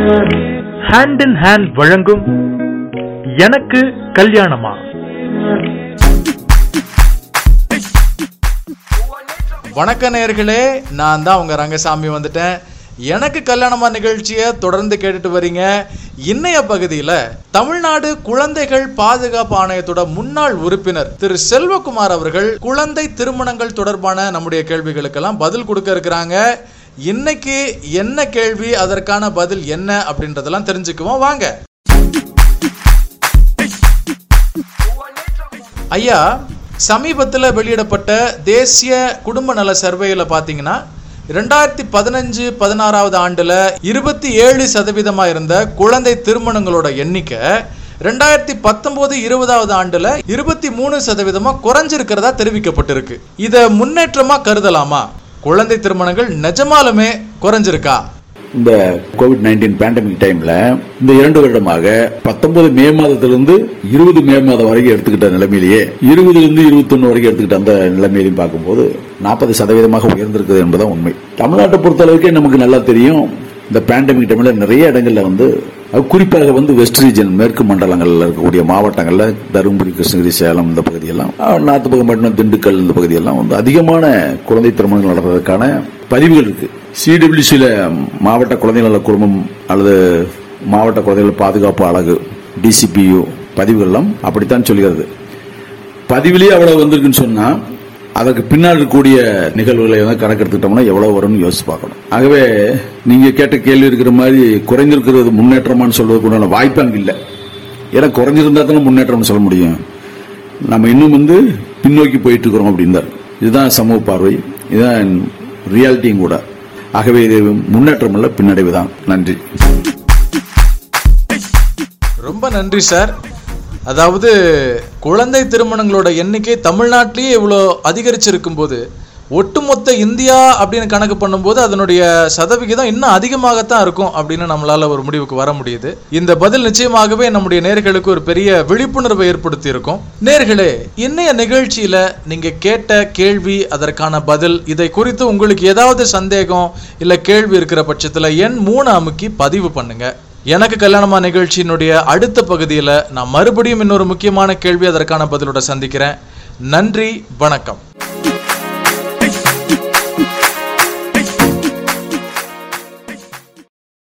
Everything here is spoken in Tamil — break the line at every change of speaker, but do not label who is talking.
ஹேண்ட் இன் ஹேண்ட் வழங்கும் எனக்கு கல்யாணமா
வணக்க நேர்களே நான் தான் உங்க ரங்கசாமி வந்துட்டேன் எனக்கு கல்யாணமா நிகழ்ச்சியை தொடர்ந்து கேட்டுட்டு வரீங்க இன்னைய பகுதியில் தமிழ்நாடு குழந்தைகள் பாதுகாப்பு ஆணையத்தோட முன்னாள் உறுப்பினர் திரு செல்வகுமார் அவர்கள் குழந்தை திருமணங்கள் தொடர்பான நம்முடைய கேள்விகளுக்கெல்லாம் பதில் கொடுக்க இருக்கிறாங்க இன்னைக்கு என்ன கேள்வி அதற்கான பதில் என்ன அப்படின்றதெல்லாம் தெரிஞ்சுக்குவோம் வாங்க ஐயா சமீபத்தில் வெளியிடப்பட்ட தேசிய குடும்ப நல சர்வேயில் பார்த்தீங்கன்னா ரெண்டாயிரத்தி பதினஞ்சு பதினாறாவது ஆண்டில் இருபத்தி ஏழு சதவீதமாக இருந்த குழந்தை திருமணங்களோட எண்ணிக்கை ரெண்டாயிரத்தி பத்தொன்பது இருபதாவது ஆண்டுல இருபத்தி மூணு சதவீதமா குறைஞ்சிருக்கிறதா தெரிவிக்கப்பட்டிருக்கு இதை முன்னேற்றமா கருதலாமா குழந்தை திருமணங்கள் நிஜமாலுமே குறைஞ்சிருக்கா
இந்த கோவிட் நைன்டீன் பேண்டமிக் டைம்ல இந்த இரண்டு வருடமாக பத்தொன்பது மே மாதத்திலிருந்து இருபது மே மாதம் வரைக்கும் எடுத்துக்கிட்ட நிலைமையிலேயே இருபதுல இருந்து இருபத்தொன்னு வரைக்கும் எடுத்துக்கிட்ட அந்த நிலைமையிலையும் பார்க்கும்போது நாற்பது சதவீதமாக உயர்ந்திருக்குது என்பதுதான் உண்மை தமிழ்நாட்டை பொறுத்தளவுக்கே நமக்கு நல்லா தெரியும் இந்த பேண்டமிக் டைம்ல நிறைய இடங்கள்ல வந்து அது குறிப்பாக வந்து வெஸ்ட் ரீஜன் மேற்கு மண்டலங்களில் இருக்கக்கூடிய மாவட்டங்கள்ல தருமபுரி கிருஷ்ணகிரி சேலம் இந்த பகுதியெல்லாம் நார்த்து பக்கம் திண்டுக்கல் இந்த பகுதியெல்லாம் வந்து அதிகமான குழந்தை திருமணங்கள் நடத்துறதுக்கான பதிவுகள் இருக்கு சிடபிள்யூசியில மாவட்ட குழந்தை நல குடும்பம் அல்லது மாவட்ட குழந்தைகள் பாதுகாப்பு அழகு டிசிபியு பதிவுகள்லாம் அப்படித்தான் சொல்கிறது பதிவிலேயே அவ்வளவு வந்திருக்குன்னு சொன்னா அதற்கு பின்னால் இருக்கக்கூடிய நிகழ்வுகளை வந்து கணக்கெடுத்துட்டோம்னா எவ்வளவு வரும்னு யோசிச்சு பார்க்கணும் ஆகவே நீங்க கேட்ட கேள்வி இருக்கிற மாதிரி குறைந்திருக்கிறது முன்னேற்றமான்னு சொல்றதுக்கு உண்டான வாய்ப்பு அங்க இல்லை ஏன்னா குறைஞ்சிருந்தா தானே முன்னேற்றம்னு சொல்ல முடியும் நம்ம இன்னும் வந்து பின்னோக்கி போயிட்டு இருக்கிறோம் அப்படின்னு தான் இதுதான் சமூக பார்வை இதுதான் ரியாலிட்டியும் கூட ஆகவே இது முன்னேற்றம் அல்ல பின்னடைவு தான் நன்றி
ரொம்ப நன்றி சார் அதாவது குழந்தை திருமணங்களோட எண்ணிக்கை தமிழ்நாட்டிலேயே இவ்வளோ அதிகரிச்சிருக்கும் போது ஒட்டுமொத்த இந்தியா அப்படின்னு கணக்கு பண்ணும்போது அதனுடைய சதவிகிதம் இன்னும் அதிகமாகத்தான் இருக்கும் அப்படின்னு நம்மளால ஒரு முடிவுக்கு வர முடியுது இந்த பதில் நிச்சயமாகவே நம்முடைய நேர்களுக்கு ஒரு பெரிய விழிப்புணர்வை ஏற்படுத்தி இருக்கும் நேர்களே இன்னைய நிகழ்ச்சியில நீங்க கேட்ட கேள்வி அதற்கான பதில் இதை குறித்து உங்களுக்கு ஏதாவது சந்தேகம் இல்ல கேள்வி இருக்கிற பட்சத்துல எண் மூணு அமுக்கி பதிவு பண்ணுங்க எனக்கு கல்யாணமா நிகழ்ச்சியினுடைய அடுத்த பகுதியில் நான் மறுபடியும் இன்னொரு முக்கியமான கேள்வி அதற்கான பதிலோட சந்திக்கிறேன் நன்றி வணக்கம்